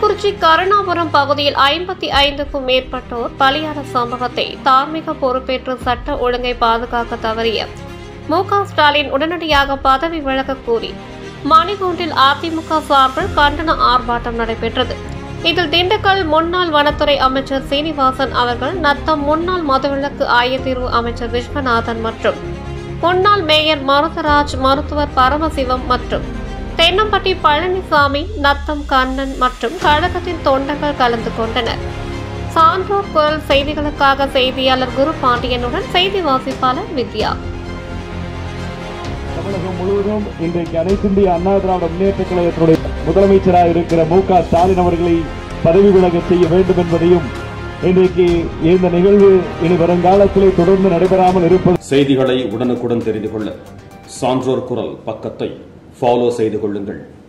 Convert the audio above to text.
கள்ளக்குறிச்சி கருணாபுரம் பகுதியில் ஐம்பத்தி ஐந்துக்கும் மேற்பட்டோர் பலியான சம்பவத்தை தார்மீக பொறுப்பேற்று சட்ட ஒழுங்கை பாதுகாக்க தவறிய மு க ஸ்டாலின் உடனடியாக பதவி விலக கோரி மணிகூண்டில் அதிமுக சார்பில் கண்டன ஆர்ப்பாட்டம் நடைபெற்றது இதில் திண்டுக்கல் முன்னாள் வனத்துறை அமைச்சர் சீனிவாசன் அவர்கள் நத்தம் முன்னாள் மதுவிலக்கு ஆயத்தீர்வு அமைச்சர் விஸ்வநாதன் மற்றும் முன்னாள் மேயர் மருதராஜ் மருத்துவர் பரமசிவம் மற்றும் தென்னம்பட்டி பழனிசாமி நத்தம் கண்ணன் மற்றும் கழகத்தின் தொண்டர்கள் கலந்து கொண்டனர் சான்றோர் குரல் செய்திகளுக்காக செய்தியாளர் குரு பாண்டியனுடன் செய்தி வாசிப்பாளர் வித்யா தமிழகம் முழுவதும் இன்றைக்கு அனைத்து இந்திய அண்ணா திராவிட முன்னேற்ற கழகத்தினுடைய முதலமைச்சராக இருக்கிற மு க ஸ்டாலின் அவர்களை பதவி விலக செய்ய வேண்டும் என்பதையும் இன்றைக்கு இந்த நிகழ்வு இனி வருங்காலத்திலே தொடர்ந்து நடைபெறாமல் இருப்பது செய்திகளை உடனுக்குடன் தெரிந்து கொள்ள சான்றோர் குரல் பக்கத்தை ஃபாலோ செய்து கொள்ளுங்கள்